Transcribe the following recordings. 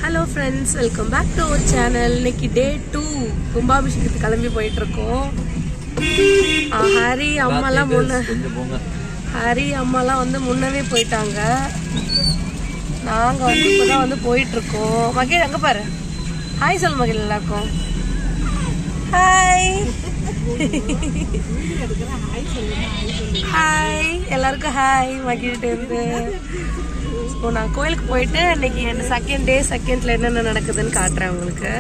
Hello friends welcome back to our channel இன்னைக்கு day two கும்பாபிஷேகத்துக்கு கிளம்பி போயிட்டு இருக்கோம் ஆ, ஹரி அம்மாலாம் முன்ன கொஞ்சம் போங்க ஹரி அம்மாலாம் வந்து முன்னவே போயிட்டாங்க நாங்கள் வந்து இப்போதான் வந்து போயிட்டு இருக்கோம் மகிழ் அங்கே பாரு ஹாய் சொல் மகிழ் எல்லாருக்கும் ஹாய் ஹாய் எல்லாருக்கும் ஹாய் மகிழ்கிட்ட இருந்து இப்போ நான் கோயிலுக்கு போயிட்டு இன்னைக்கு என் செகண்ட் டே செகண்ட்ல என்னென்ன நடக்குதுன்னு காட்டுறேன் உங்களுக்கு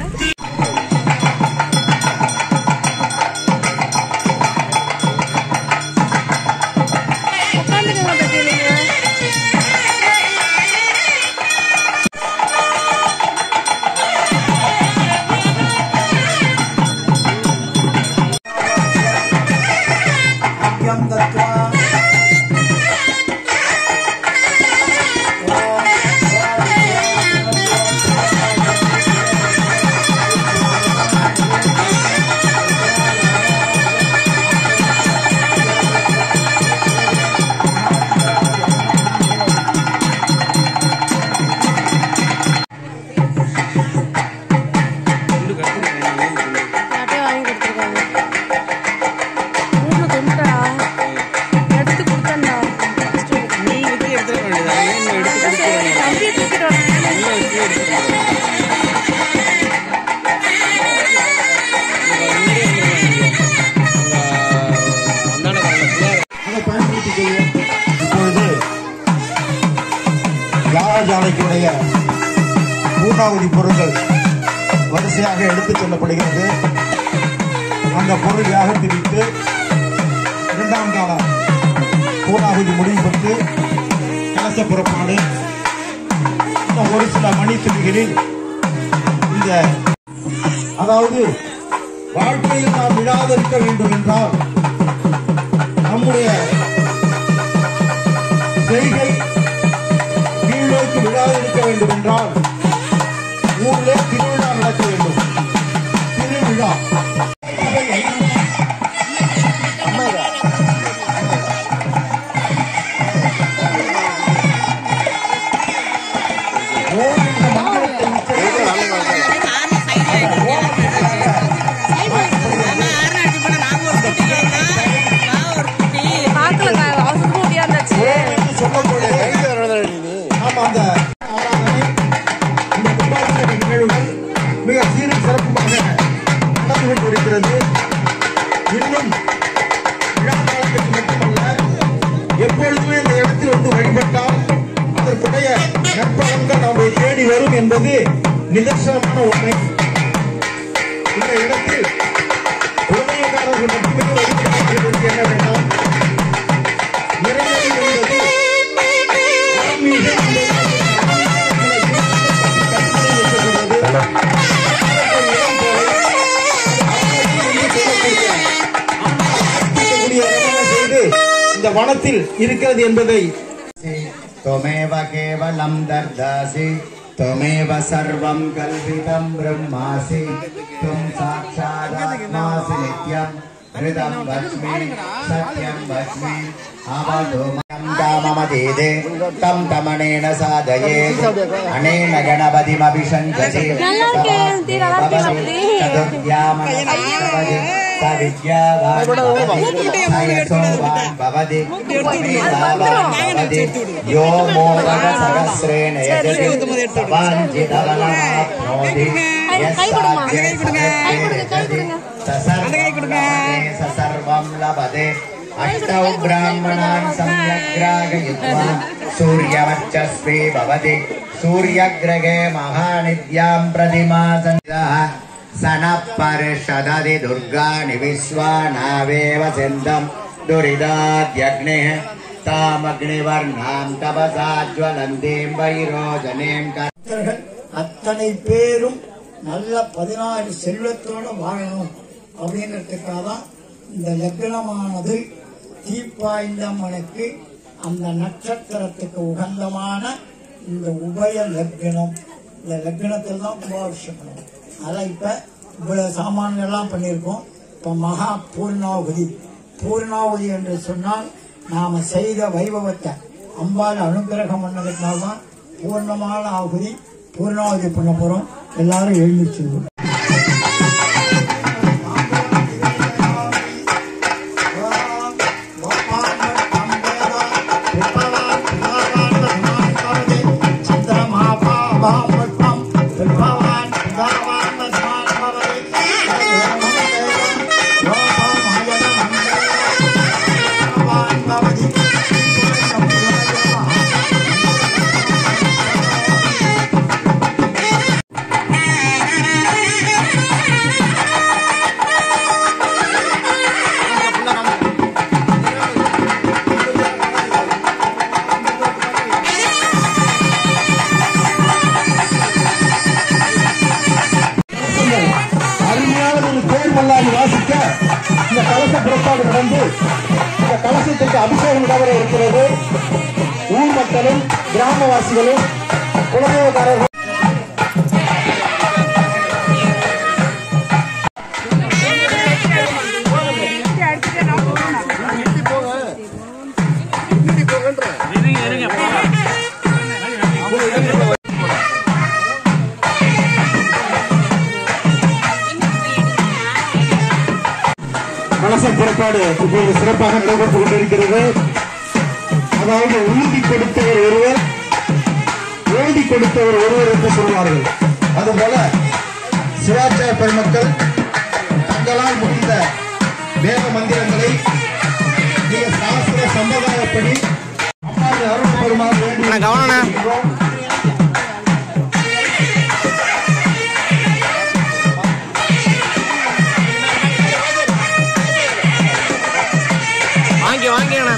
உட்காந்துக்கங்க பத்தி நீங்க यं दत्त्वा யார்ட்டையும் வாங்கி கொடுத்துருக்காங்க மூணு தொண்டா எடுத்து கொடுத்தேன்டா நீ எப்படி எடுத்துக்க வேண்டியதா ஏன் இன்னும் எடுத்து கொடுக்க தம்பியை தூக்கிட்டு வரேன் அதை பயன்படுத்திக் கொள்வோம் இப்பொழுது யாகஜாலைக்குடைய பூர்ணாவதி பொருட்கள் வரிசையாக எடுத்துச் செல்லப்படுகிறது அந்த பொருள் யாகத்தில் விட்டு இரண்டாம் கால பூர்ணாகுதி முடிவு பெற்று கலச புறப்பாடு இன்னும் ஒரு சில மணித்துளிகளில் இந்த அதாவது வாழ்க்கையில் நாம் விழாதிருக்க வேண்டும் என்றால் நம்முடைய செய்கை கீழோக்கி விழாதிருக்க வேண்டும் என்றால் ஊரிலே திருவிழா நடக்க வேண்டும் திருவிழா ஓம் என்ற மந்திரத்தை உச்சரித்து பார்க்கல அவசரமா முடியாந்தாச்சு ஓம் என்று சொல்லக்கூடிய நாம் அந்த ஆராதனை இந்த கும்பாபிஷேக நிகழ்வுகள் மிக சீரும் சிறப்புமாக நடந்து கொண்டிருக்கிறது இன்னும் விழா காலத்துக்கு மட்டுமல்ல எப்பொழுதுமே இந்த இடத்தில் வந்து வழிபட்டால் அதற்குடைய நற்பலன்கள் நம்மை தேடி வரும் என்பது நிதர்சனமான உண்மை இந்த இடத்தில் உடமையக்காரர்கள் மட்டுமே வழிபடுவது என்ன வேண்டாம் இறைவன் என்பது ஆன்மீக இந்த வனத்தில் இருக்கிறது என்பதை त्वमेव केवलं दर्दासि त्वमेव सर्वं कल्पितं ब्रह्मासि त्वं साक्षादात्मासि नित्यं हृदं वच्मि सत्यं वच्मि अवधो मयं काममदीदे तं तमनेन साधये अनेन गणपतिमभिषञ्चति चतुर्यामनस्तवति सविद्यावान् भवति सयसोवान् भवति मेधावान् भवति यो मोदकसहस्रेण यजति वाञ्छितवनमाप्नोति यस्साध्ये सहस्रे स सर्वं लभते अष्टौ ब्राह्मणान् सम्यग्रागयित्वा सूर्यवर्चस्वी भवति सूर्यग्रहे महानिद्यां प्रतिमा सन्निधः सनः परिषदति दुर्गाणि विश्वानावेव सिन्धं दुरिदाद्यग्निः तामग्निवर्णां तपसा ज्वलन्तीं वैरोजनीं क பக்தர்கள் அத்தனை பேரும் நல்ல பதினாறு செல்வத்தோட வாழணும் அப்படிங்கிறதுக்காக தான் இந்த லக்னமானது தீப்பாய்ந்தம்மனுக்கு அந்த நட்சத்திரத்துக்கு உகந்தமான இந்த உபய லக்னம் இந்த லக்னத்தில் தான் கும்பாபிஷேகம் அதான் இப்ப இவ்வளவு சாமான்கள்லாம் பண்ணியிருக்கோம் இப்ப மகா பூர்ணாவதி பூர்ணாவதி என்று சொன்னால் நாம செய்த வைபவத்தை அம்பாள் அனுகிரகம் பண்ணதுனால்தான் பூர்ணமான ஆகுதி பூர்ணாவதி பண்ண போறோம் எல்லாரும் எழுந்திருச்சு அருமையான ஒரு தேர் மல்லாரி வாசிக்க இந்த கலச புறப்பாடு நடந்து இந்த கலசத்துக்கு அபிஷேகம் நடைபெற இருக்கிறது ஊர் மக்களும் கிராமவாசிகளும் குலதெய்வக்காரர்கள் கலச புறப்பாடு இப்பொழுது சிறப்பாக நடைபெற்றுக் கொண்டிருக்கிறது அதாவது உறுதி கொடுத்தவர் ஒருவர் ஓடி கொடுத்தவர் ஒருவர் என்று சொல்வார்கள் அதுபோல சிவாச்சார பெருமக்கள் தங்களால் முடிந்த வேத மந்திரங்களை மிக சாஸ்திர சம்பிரதாயப்படி அம்மாவை அருள் பெருமாறு வேண்டி இருக்கின்றோம். வாங்கி வாங்கி அண்ணா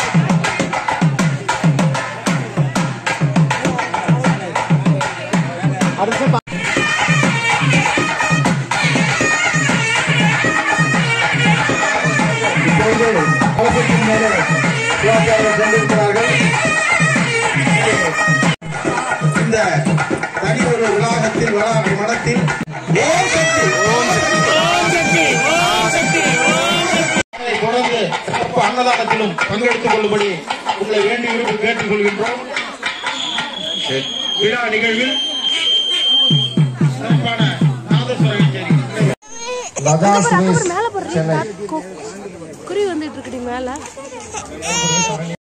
இப்பொழுது கலசத்தின் மேலே சிவாச்சாரியர் சென்றிருக்கிறார்கள் இந்த தனி ஒரு விழாகத்தில் வளாக மடத்தில் ஓம் சக்தி ஓம் சக்தி அதை தொடர்ந்து சிறப்பு அன்னதானத்திலும் பங்கெடுத்துக் கொள்ளும்படி உங்களை வேண்டி விரும்பி கேட்டுக் கொள்கின்றோம் விழா நிகழ்வில் சிறப்பான நாதஸ்வர கச்சேரி லதா அப்புறம் மேல போடுறீங்க குருவி வந்துட்டு இருக்குடி மேல